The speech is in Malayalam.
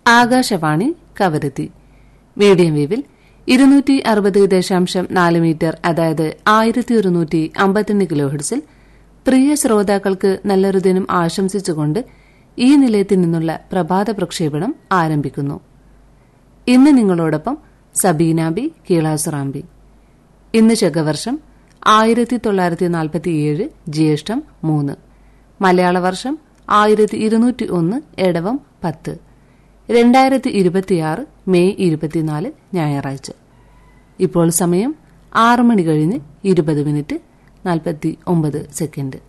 ആകാശവാണി കവരത്തി മീഡിയം വേവിൽ ഇരുന്നൂറ്റി അറുപത് ദശാംശം നാല് മീറ്റർ അതായത് ആയിരത്തി ഒരുന്നൂറ്റി അമ്പത്തൊന്ന് കിലോ ഹെർട്സിൽ പ്രിയ ശ്രോതാക്കൾക്ക് നല്ലൊരു ദിനം ആശംസിച്ചുകൊണ്ട് ഈ നിലയത്തിൽ നിന്നുള്ള പ്രഭാത പ്രക്ഷേപണം ആരംഭിക്കുന്നു ഇന്ന് നിങ്ങളോടൊപ്പം സബീനാബി കീളാസുറാമ്പി ഇന്ന് ശകവർഷം ആയിരത്തി തൊള്ളായിരത്തി നാൽപ്പത്തിയേഴ് ജ്യേഷ്ഠം മൂന്ന് മലയാള വർഷം ആയിരത്തി ഇരുന്നൂറ്റി ഒന്ന് എടവം പത്ത് രണ്ടായിരത്തി ഇരുപത്തിയാറ് മെയ് ഇരുപത്തിനാല് ഞായറാഴ്ച ഇപ്പോൾ സമയം ആറ് മണി കഴിഞ്ഞ് ഇരുപത് മിനിറ്റ് നാൽപ്പത്തി ഒമ്പത് സെക്കൻഡ്